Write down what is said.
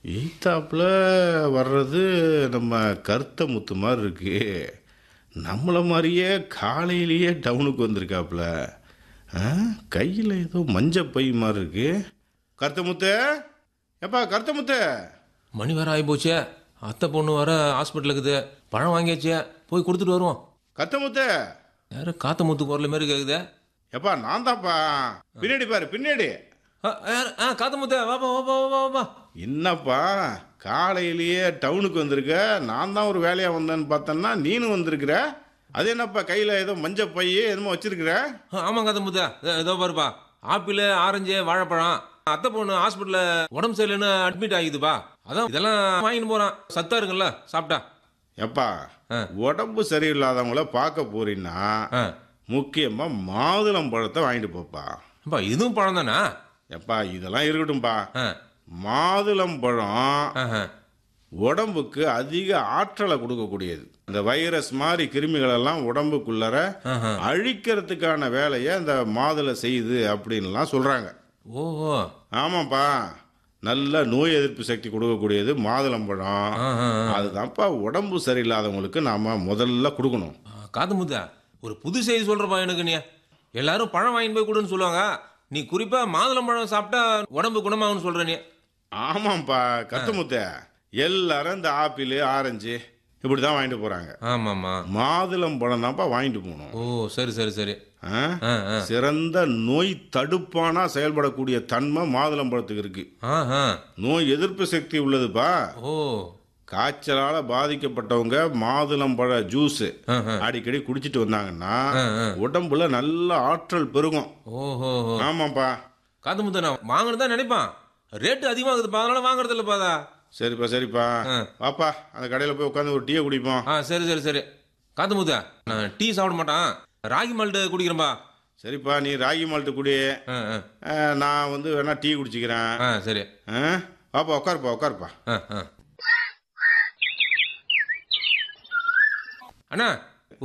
ஈத்தாப்புல வர்றது நம்ம கருத்த முத்து மாதிரி இருக்கு நம்மளை மாதிரியே காலையிலேயே டவுனுக்கு வந்திருக்காப்புல கையில் ஏதோ மஞ்ச பை மாதிரி இருக்கு கருத்த முத்து எப்பா கருத்த முத்து மணி வேற ஆகி போச்சே அத்தை பொண்ணு வர ஹாஸ்பிட்டல் இருக்குது பழம் வாங்கியாச்சே போய் கொடுத்துட்டு வருவோம் கருத்த முத்து யாரும் காத்த முத்து குரல் மாதிரி கேக்குதே எப்பா நான் தான்ப்பா பின்னாடி பாரு பின்னாடி ஆ, யாரு? ஆ காத்த முத்து வாப்பா வாப்பா வாப்பா வாப்பா என்னப்பா காலையிலேயே டவுனுக்கு வந்திருக்க நான் தான் ஒரு வேலையாக வந்தேன்னு பார்த்தேன்னா நீனும் வந்திருக்கிற அது என்னப்பா கையில் ஏதோ மஞ்ச பை என்னமோ வச்சிருக்கிற ஆ, ஆமா காத்த முத்து இதோ- இதோ பாருப்பா ஆப்பிள் ஆரஞ்சு வாழைப்பழம் அத்தை பொண்ணு ஹாஸ்பிட்டல்ல உடம்பு சரியில்லைன்னு அட்மிட் ஆகிதுப்பா அதான் இதெல்லாம் வாங்கிட்டு போறான் சத்தா இருக்குல்ல சாப்பிட்டா எப்பா ஆ. உடம்பு சரியில்லாதவங்கள பார்க்க போறீன்னா ஆ முக்கியமாக மாதுளம் பழத்தை வாங்கிட்டு போப்பா அப்பா இதுவும் பழம் தானா எப்பா இதெல்லாம் இருக்கட்டும்பா ஆ மாதுளம் பழம் ஆஹா. உடம்புக்கு அதிக ஆற்றலை கொடுக்கக்கூடியது இந்த வைரஸ் மாதிரி கிருமிகளெல்லாம் உடம்புக்குள்ளர ஆஹா. அழிக்கிறதுக்கான வேலையை இந்த மாதுளை செய்யுது அப்படின்லாம் சொல்கிறாங்க ஓஹோ ஆமாப்பா நல்ல நோய் எதிர்ப்பு சக்தி கொடுக்கக்கூடியது மாதுளம்பழம் ஆஹா. அதுதான்ப்பா உடம்பு சரியில்லாதவங்களுக்கு நாம முதல்ல கொடுக்கணும் ஆ, காத்து முத்தா ஒரு புது செய்தி சொல்றப்பா எனக்கு நீ எல்லாரும் பழம் வாங்கிட்டு போய் கொடுன்னு சொல்லுவாங்க நீ குறிப்பா மாதுளம்பழம் சாப்பிட்டா உடம்பு குணமாகும்னு சொல்ற நீ ஆமாப்பா கத்தமுத்த எல்லாரும் இந்த ஆப்பிள் ஆரஞ்சு இப்படி தான் வாங்கிட்டு போறாங்க ஆமாம்மா மாதுளம் பழம் தான்ப்பா வாங்கிட்டு போகணும் ஓ சரி சரி சரி ஆ? ஆ ஆ சிறந்த நோய் தடுப்பானா செயல்படக்கூடிய தன்மை மாதுளம் பழத்துக்கு இருக்கு ஆஹா நோய் எதிர்ப்பு சக்தி உள்ளதுப்பா ஓ காய்ச்சலால பாதிக்கப்பட்டவங்க மாதுளம்பழ ஜூஸ் ஆஹா. அடிக்கடி குடிச்சிட்டு வந்தாங்கன்னா ஆ, ஆ. உடம்புல நல்ல ஆற்றல் பெருகும் ஓஹோ ஆமாப்பா காத்து முத்தா நான் வாங்கணும் தான் நினைப்பான் ரேட்டு அதிகமாகுதுப்பா அதனால வாங்குறது இல்லப்பாதா சரிப்பா சரிப்பா ஆ. வாப்பா அந்த கடையில் போய் உட்காந்து ஒரு டீயை குடிப்போம் ஆ சரி சரி சரி காத்து முத்தா நான் டீ சாப்பிட மாட்டான் ராகி மால்ட்டு குடிக்கிறேன்பா சரிப்பா நீ ராகி மால்ட்டு குடி ஆ ஆ ஆ, நான் வந்து வேணா டீ குடிச்சிக்கிறேன் ஆ சரி ஆ? வாப்பா உட்காருப்பா உட்காருப்பா ஆ ஆ அண்ணா